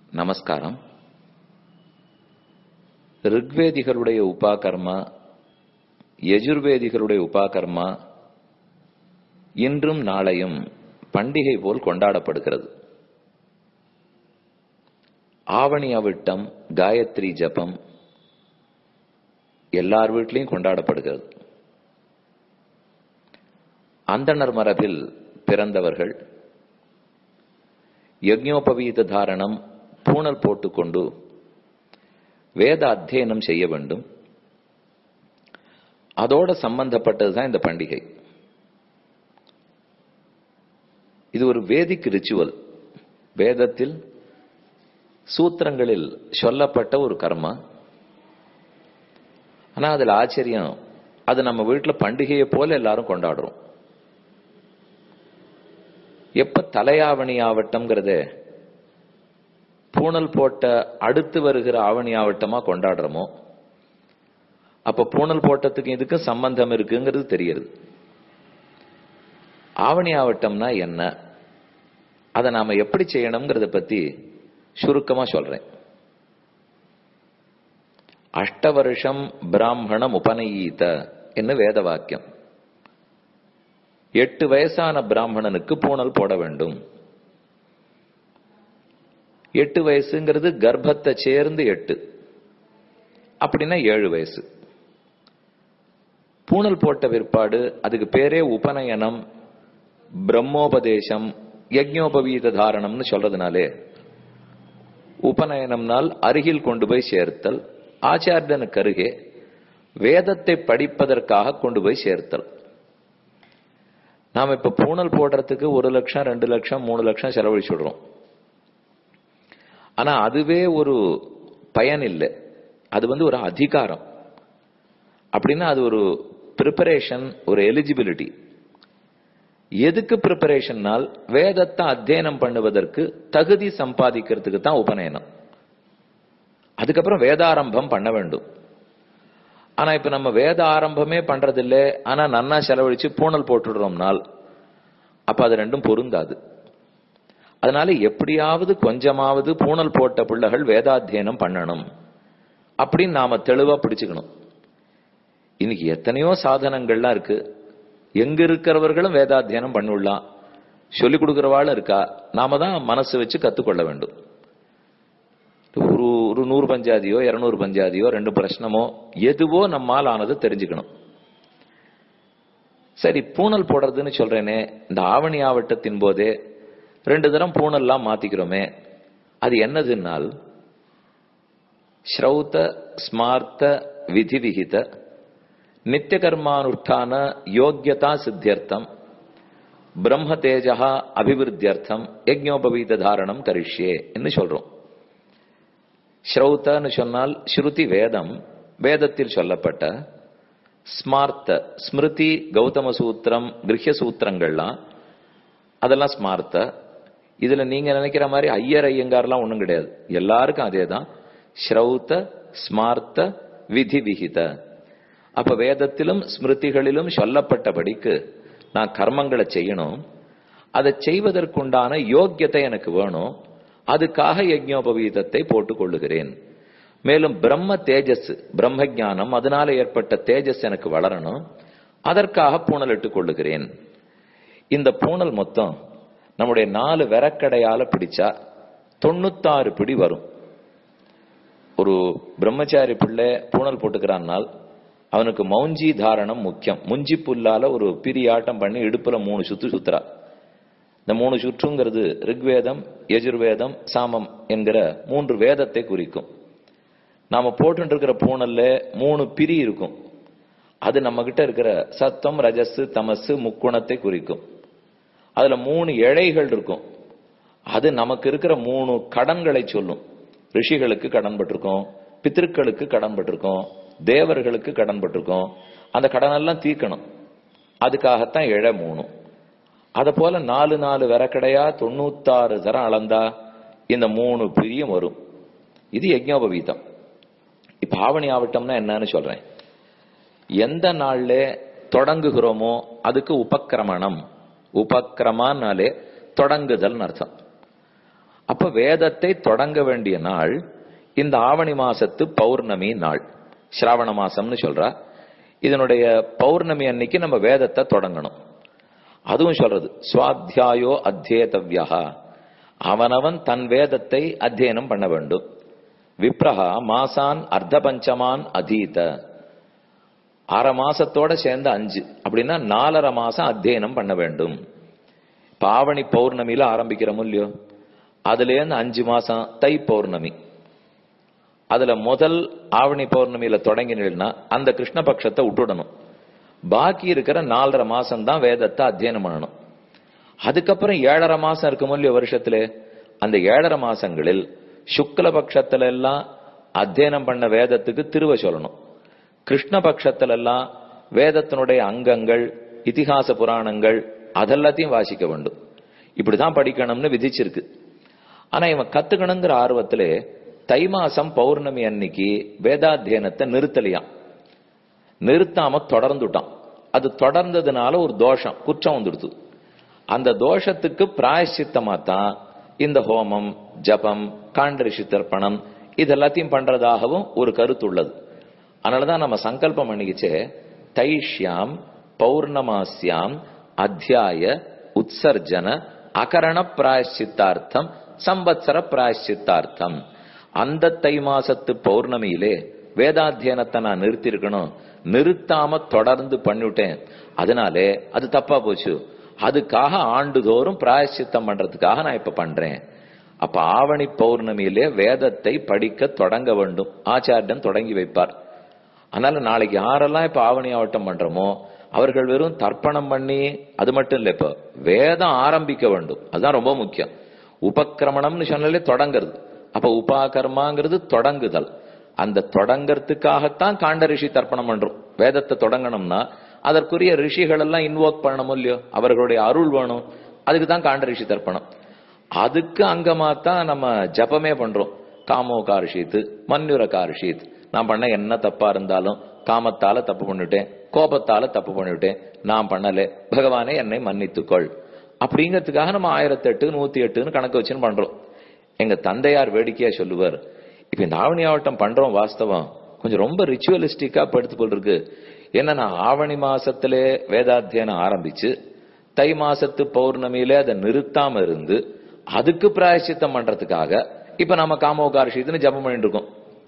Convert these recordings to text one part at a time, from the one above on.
நமஸ்காரம் ரிக்வேதிகளுடைய உபாகர்மா யஜுர்வேதிகளுடைய உபாகர்மா இன்றும் நாளையும் பண்டிகை போல் கொண்டாடப்படுகிறது ஆவணி அவிட்டம் காயத்ரி ஜபம் எல்லார் வீட்லையும் கொண்டாடப்படுகிறது அந்தணர் மரபில் பிறந்தவர்கள் யஜ்ஞோபவீத தாரணம் பூணல் போட்டுக்கொண்டு வேத அத்தியனம் செய்ய வேண்டும் அதோட சம்பந்தப்பட்டதுதான் இந்த பண்டிகை இது ஒரு வேதிக் ரிச்சுவல் வேதத்தில் சூத்திரங்களில் சொல்லப்பட்ட ஒரு கர்மா ஆனா அதுல ஆச்சரியம் அது நம்ம வீட்டுல பண்டிகையை போல எல்லாரும் கொண்டாடுறோம் எப்ப தலையாவணி ஆவட்டம்ங்கிறத பூணல் போட்ட அடுத்து வருகிற ஆவணி ஆவட்டமா கொண்டாடுறோமோ அப்ப பூணல் போட்டத்துக்கு இதுக்கும் சம்பந்தம் இருக்குங்கிறது தெரியுது ஆவணி ஆவட்டம்னா என்ன அதை நாம எப்படி செய்யணுங்கிறத பத்தி சுருக்கமா சொல்றேன் அஷ்ட வருஷம் பிராமணம் உபநயீத என்ன வேத வாக்கியம் எட்டு வயசான பிராமணனுக்கு பூணல் போட வேண்டும் எட்டு வயசுங்கிறது கர்ப்பத்தை சேர்ந்து எட்டு அப்படின்னா ஏழு வயசு பூணல் போட்ட பிற்பாடு அதுக்கு பேரே உபநயனம் பிரம்மோபதேசம் யஜ்ஞோபவீத தாரணம்னு சொல்றதுனாலே உபநயனம்னால் அருகில் கொண்டு போய் சேர்த்தல் ஆச்சாரியனுக்கு அருகே வேதத்தை படிப்பதற்காக கொண்டு போய் சேர்த்தல் நாம் இப்ப பூணல் போடுறதுக்கு ஒரு லட்சம் ரெண்டு லட்சம் மூணு லட்சம் செலவழிச்சுடுறோம் ஆனா அதுவே ஒரு பயன் இல்லை அது வந்து ஒரு அதிகாரம் அப்படின்னா அது ஒரு ப்ரிப்பரேஷன் ஒரு எலிஜிபிலிட்டி எதுக்கு ப்ரிப்பரேஷன்னால் வேதத்தை அத்தியனம் பண்ணுவதற்கு தகுதி சம்பாதிக்கிறதுக்கு தான் உபநயனம் அதுக்கப்புறம் வேதாரம்பம் பண்ண வேண்டும் ஆனா இப்ப நம்ம வேத ஆரம்பமே பண்றதில்ல ஆனா நன்னா செலவழிச்சு பூணல் போட்டுடுறோம்னால் அப்ப அது ரெண்டும் பொருந்தாது அதனால எப்படியாவது கொஞ்சமாவது பூணல் போட்ட பிள்ளைகள் வேதாத்தியனம் பண்ணணும் அப்படின்னு நாம தெளிவா பிடிச்சுக்கணும் இன்னைக்கு எத்தனையோ சாதனங்கள்லாம் இருக்கு எங்க இருக்கிறவர்களும் வேதாத்தியனம் பண்ணிவிடலாம் சொல்லி கொடுக்கிறவாளும் இருக்கா நாம தான் மனசு வச்சு கத்துக்கொள்ள வேண்டும் ஒரு ஒரு நூறு பஞ்சாதியோ இருநூறு பஞ்சாதியோ ரெண்டு பிரச்சனமோ எதுவோ நம்மால் ஆனது தெரிஞ்சுக்கணும் சரி பூணல் போடுறதுன்னு சொல்றேனே இந்த ஆவணி ஆவட்டத்தின் போதே ரெண்டு தரம் பூணல்லாம் மாத்திக்கிறோமே அது என்னதுன்னால் ஸ்ரௌத ஸ்மார்த்த விதி விகித நித்திய கர்மானுஷ்டான யோக்கியதா சித்தியர்த்தம் பிரம்ம தேஜா அபிவிருத்தியர்த்தம் யஜ்ஞோபவீத தாரணம் கரிஷ்யே என்று சொல்றோம் ஸ்ரௌத்தன்னு சொன்னால் ஸ்ருதி வேதம் வேதத்தில் சொல்லப்பட்ட ஸ்மார்த்த ஸ்மிருதி கௌதம சூத்திரம் கிரகிய சூத்திரங்கள்லாம் அதெல்லாம் ஸ்மார்த்த இதுல நீங்க நினைக்கிற மாதிரி ஐயர் ஐயங்கார்லாம் ஒண்ணும் கிடையாது எல்லாருக்கும் அதே தான் ஸ்ரௌத்த ஸ்மார்த்த விதி விகித அப்ப வேதத்திலும் ஸ்மிருதிகளிலும் சொல்லப்பட்டபடிக்கு நான் கர்மங்களை செய்யணும் அதை செய்வதற்குண்டான யோக்கியத்தை எனக்கு வேணும் அதுக்காக யஜ்ஞோபவீதத்தை போட்டுக் கொள்ளுகிறேன் மேலும் பிரம்ம தேஜஸ் பிரம்ம ஜானம் அதனால ஏற்பட்ட தேஜஸ் எனக்கு வளரணும் அதற்காக பூணல் இட்டுக் கொள்ளுகிறேன் இந்த பூணல் மொத்தம் நம்முடைய நாலு விரக்கடையால பிடிச்சா தொண்ணூத்தாறு பிடி வரும் ஒரு பிரம்மச்சாரி பிள்ளை பூணல் போட்டுக்கிறான்னால் அவனுக்கு மௌஞ்சி தாரணம் முக்கியம் முஞ்சி புல்லால ஒரு பிரியாட்டம் பண்ணி இடுப்புல மூணு சுத்து சுத்துறா இந்த மூணு சுற்றுங்கிறது ரிக்வேதம் யஜுர்வேதம் சாமம் என்கிற மூன்று வேதத்தை குறிக்கும் நாம போட்டு இருக்கிற பூணல்ல மூணு பிரி இருக்கும் அது நம்ம கிட்ட இருக்கிற சத்தம் ரஜஸ் தமசு முக்குணத்தை குறிக்கும் அதுல மூணு இழைகள் இருக்கும் அது நமக்கு இருக்கிற மூணு கடன்களை சொல்லும் ரிஷிகளுக்கு கடன் பட்டிருக்கோம் பித்திருக்களுக்கு கடன் பட்டிருக்கோம் தேவர்களுக்கு கடன் பட்டிருக்கோம் அந்த கடனெல்லாம் தீர்க்கணும் அதுக்காகத்தான் இழ மூணு அத போல நாலு நாலு விரக்கடையா தொண்ணூத்தாறு தரம் அளந்தா இந்த மூணு பிரியும் வரும் இது யஜ்ஞோபவீதம் இப்ப ஆவணி ஆவட்டம்னா என்னன்னு சொல்றேன் எந்த நாள்ல தொடங்குகிறோமோ அதுக்கு உபக்கிரமணம் உபக்கிரமானாலே தொடங்குதல் அர்த்தம் அப்ப வேதத்தை தொடங்க வேண்டிய நாள் இந்த ஆவணி மாசத்து பௌர்ணமி நாள் சிராவண மாசம்னு சொல்றா இதனுடைய பௌர்ணமி அன்னைக்கு நம்ம வேதத்தை தொடங்கணும் அதுவும் சொல்றது சுவாத்தியாயோ அத்தியேதவ்யா அவனவன் தன் வேதத்தை அத்தியனம் பண்ண வேண்டும் விப்ரஹா மாசான் அர்த்த பஞ்சமான் அதீத அரை மாசத்தோட சேர்ந்து அஞ்சு அப்படின்னா நாலரை மாசம் அத்தியனம் பண்ண வேண்டும் பாவணி பௌர்ணமியில ஆரம்பிக்கிறோம் இல்லையோ அதுல இருந்து அஞ்சு மாசம் தை பௌர்ணமி அதுல முதல் ஆவணி பௌர்ணமியில தொடங்கினா அந்த கிருஷ்ணபக்ஷத்தை விட்டுடணும் பாக்கி இருக்கிற நாலரை மாசம் தான் வேதத்தை அத்தியனம் பண்ணணும் அதுக்கப்புறம் ஏழரை மாசம் இருக்கும் இல்லையோ வருஷத்துல அந்த ஏழரை மாசங்களில் சுக்லபக்ஷத்துல எல்லாம் அத்தியனம் பண்ண வேதத்துக்கு திருவ சொல்லணும் கிருஷ்ணபக்ஷத்துல எல்லாம் வேதத்தினுடைய அங்கங்கள் இதிகாச புராணங்கள் அதெல்லாத்தையும் வாசிக்க வேண்டும் இப்படிதான் படிக்கணும்னு விதிச்சிருக்கு ஆனா இவன் கத்துக்கணுங்கிற ஆர்வத்துல தை மாசம் பௌர்ணமி அன்னைக்கு வேதாத்தியனத்தை நிறுத்தலையாம் நிறுத்தாம தொடர்ந்துட்டான் அது தொடர்ந்ததுனால ஒரு தோஷம் குற்றம் வந்துடுது அந்த தோஷத்துக்கு பிராயசித்தமா தான் இந்த ஹோமம் ஜபம் காண்டரிஷி தர்ப்பணம் இதெல்லாத்தையும் பண்றதாகவும் ஒரு கருத்து உள்ளது அதனாலதான் நம்ம சங்கல்பம் பண்ணிக்கிச்சே தைஷ்யாம் பௌர்ணமாஸ்யாம் அத்தியாய உற்சர்ஜன அகரண பிராயசித்தார்த்தம் சம்பத்சர பிராயசித்தார்த்தம் அந்த தை மாசத்து பௌர்ணமியிலே வேதாத்தியனத்தை நான் நிறுத்திருக்கணும் நிறுத்தாம தொடர்ந்து பண்ணிவிட்டேன் அதனாலே அது தப்பா போச்சு அதுக்காக ஆண்டுதோறும் பிராயசித்தம் பண்றதுக்காக நான் இப்ப பண்றேன் அப்ப ஆவணி பௌர்ணமியிலே வேதத்தை படிக்க தொடங்க வேண்டும் ஆச்சாரியன் தொடங்கி வைப்பார் அதனால நாளைக்கு யாரெல்லாம் இப்ப ஆவணி ஆவட்டம் பண்றோமோ அவர்கள் வெறும் தர்ப்பணம் பண்ணி அது மட்டும் இல்ல இப்ப வேதம் ஆரம்பிக்க வேண்டும் அதுதான் ரொம்ப முக்கியம் உபக்கிரமணம்னு சொன்னாலே தொடங்குறது அப்ப உபாகர்மாங்கிறது தொடங்குதல் அந்த தொடங்கறதுக்காகத்தான் காண்ட ரிஷி தர்ப்பணம் பண்றோம் வேதத்தை தொடங்கணும்னா அதற்குரிய ரிஷிகள் எல்லாம் இன்வோக் பண்ணணும் இல்லையோ அவர்களுடைய அருள் வேணும் அதுக்கு தான் காண்ட ரிஷி தர்ப்பணம் அதுக்கு அங்கமா தான் நம்ம ஜபமே பண்றோம் காமோ காரிஷீத் மன்யுர காரிஷீத் நான் பண்ண என்ன தப்பா இருந்தாலும் காமத்தால தப்பு பண்ணிவிட்டேன் கோபத்தால தப்பு பண்ணிவிட்டேன் நான் பண்ணல பகவானே என்னை மன்னித்துக்கொள் அப்படிங்கிறதுக்காக நம்ம ஆயிரத்தி எட்டு நூத்தி எட்டுன்னு கணக்கு வச்சுன்னு பண்றோம் எங்க தந்தையார் வேடிக்கையா சொல்லுவார் இப்ப இந்த ஆவணி ஆவட்டம் பண்றோம் வாஸ்தவம் கொஞ்சம் ரொம்ப ரிச்சுவலிஸ்டிக்கா படுத்து போல் இருக்கு ஏன்னா நான் ஆவணி மாசத்திலே வேதாத்தியனம் ஆரம்பிச்சு தை மாசத்து பௌர்ணமியில அதை நிறுத்தாம இருந்து அதுக்கு பிராயசித்தம் பண்றதுக்காக இப்ப நம்ம காமோகாரிஷித்துன்னு ஜபம் பண்ணிட்டு இருக்கோம்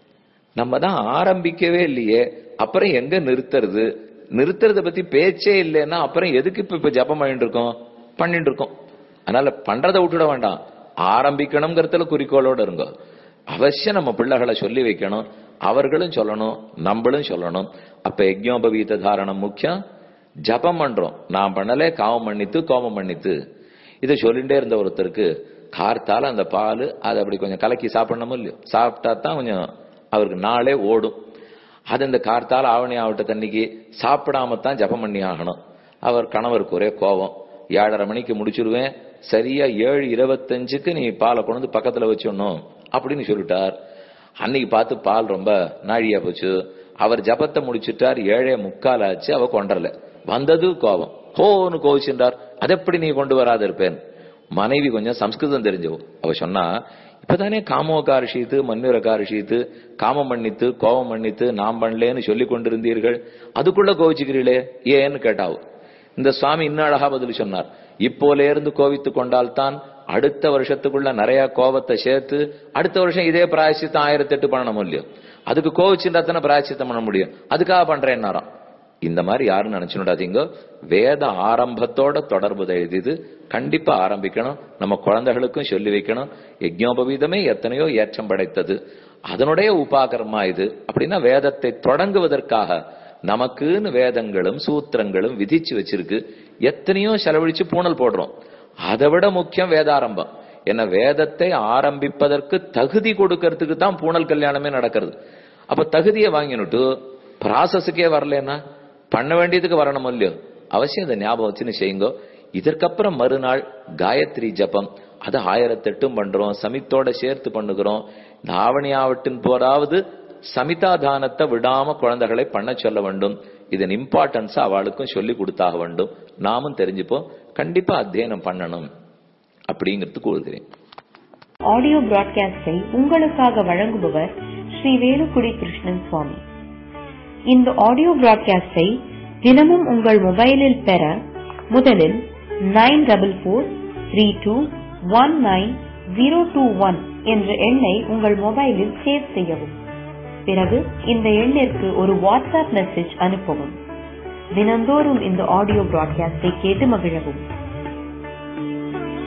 நம்ம தான் ஆரம்பிக்கவே இல்லையே அப்புறம் எங்க நிறுத்துறது நிறுத்துறத பத்தி பேச்சே இல்லைன்னா அப்புறம் எதுக்கு இப்ப இப்ப ஜபம் பண்ணிட்டு இருக்கோம் பண்ணிட்டு இருக்கோம் அதனால பண்றதை விட்டுட வேண்டாம் ஆரம்பிக்கணுங்கிறதுல குறிக்கோளோட இருங்க அவசியம் நம்ம பிள்ளைகளை சொல்லி வைக்கணும் அவர்களும் சொல்லணும் நம்மளும் சொல்லணும் அப்ப யஜ்யோபவீத தாரணம் முக்கியம் ஜபம் பண்றோம் நான் பண்ணலே காமம் பண்ணித்து கோபம் பண்ணித்து இதை சொல்லிட்டே இருந்த ஒருத்தருக்கு கார்த்தால அந்த பால் அதை அப்படி கொஞ்சம் கலக்கி சாப்பிடணுமோ இல்லையோ சாப்பிட்டா தான் கொஞ்சம் அவருக்கு நாளே ஓடும் அது இந்த கார்த்தால ஆவணி ஆவட்ட தண்ணிக்கு சாப்பிடாம தான் ஜபம் பண்ணி ஆகணும் அவர் கணவருக்கு ஒரே கோபம் ஏழரை மணிக்கு முடிச்சிருவேன் சரியா ஏழு இருபத்தஞ்சுக்கு நீ பாலை கொண்டு வந்து பக்கத்துல வச்சிடணும் அப்படின்னு சொல்லிட்டார் அன்னைக்கு பார்த்து பால் ரொம்ப நாழியா போச்சு அவர் ஜபத்தை முடிச்சிட்டார் ஏழே முக்கால் ஆச்சு அவ கொண்டரல வந்தது கோபம் ஹோன்னு கோவிச்சுட்டார் அதை எப்படி நீ கொண்டு வராத இருப்பேன் மனைவி கொஞ்சம் சம்ஸ்கிருதம் தெரிஞ்சவோ அவ சொன்னா இப்பதானே காமோகாரிஷித்து மன்னுரகாரிஷித்து காமம் பண்ணித்து கோபம் பண்ணித்து நாம் பண்ணலேன்னு சொல்லி கொண்டிருந்தீர்கள் அதுக்குள்ள கோவிச்சுக்கிறீங்களே ஏன்னு கேட்டாவோ இந்த சுவாமி இன்னும் அழகா பதில் சொன்னார் இப்போல இருந்து கோவித்து கொண்டால்தான் அடுத்த வருஷத்துக்குள்ள நிறைய கோபத்தை சேர்த்து அடுத்த வருஷம் இதே பிராயசித்தம் ஆயிரத்தி எட்டு பண்ணணும் இல்லையோ அதுக்கு கோவிச்சுட்டா தானே பிராயசித்தம் பண்ண முடியும் அதுக்காக பண்றேன்னாராம் இந்த மாதிரி யாரும் நினைச்சுடாதீங்க வேத ஆரம்பத்தோட தொடர்பு எழுதிது கண்டிப்பா ஆரம்பிக்கணும் நம்ம குழந்தைகளுக்கும் சொல்லி வைக்கணும் யஜ்ஞோபவீதமே எத்தனையோ ஏற்றம் படைத்தது அதனுடைய உபாகரமா இது அப்படின்னா வேதத்தை தொடங்குவதற்காக நமக்குன்னு வேதங்களும் சூத்திரங்களும் விதிச்சு வச்சிருக்கு எத்தனையோ செலவழிச்சு பூணல் போடுறோம் அதை விட முக்கியம் வேதாரம்பம் என்ன வேதத்தை ஆரம்பிப்பதற்கு தகுதி கொடுக்கறதுக்கு தான் பூணல் கல்யாணமே நடக்கிறது அப்ப தகுதியை வாங்கினுட்டு ப்ராசஸுக்கே வரலன்னா பண்ண வேண்டியதுக்கு வரணும் இல்லையோ அவசியம் அதை ஞாபகம் வச்சுன்னு செய்யுங்க இதற்கப்புறம் மறுநாள் காயத்ரி ஜபம் அது ஆயிரத்தெட்டும் பண்றோம் சமித்தோட சேர்த்து பண்ணுகிறோம் இந்த ஆவணி ஆவட்டின் போராவது சமிதாதானத்தை விடாம குழந்தைகளை பண்ண சொல்ல வேண்டும் இதன் இம்பார்ட்டன்ஸ் அவளுக்கும் சொல்லி கொடுத்தாக வேண்டும் நாமும் தெரிஞ்சுப்போம் கண்டிப்பா அத்தியனம் பண்ணணும் அப்படிங்கிறது கூறுகிறேன் ஆடியோ பிராட்காஸ்டை உங்களுக்காக வழங்குபவர் ஸ்ரீ வேலுக்குடி கிருஷ்ணன் சுவாமி இந்த ஆடியோ பிராட்காஸ்டை தினமும் உங்கள் மொபைலில் பெற முதலில் nine double four three two one nine zero two one என்ற எண்ணை உங்கள் மொபைலில் சேவ் செய்யவும் பிறகு இந்த எண்ணிற்கு ஒரு வாட்ஸ்அப் மெசேஜ் அனுப்பவும் தினந்தோறும் இந்த ஆடியோ பிராட்காஸ்டை கேட்டு மகிழவும்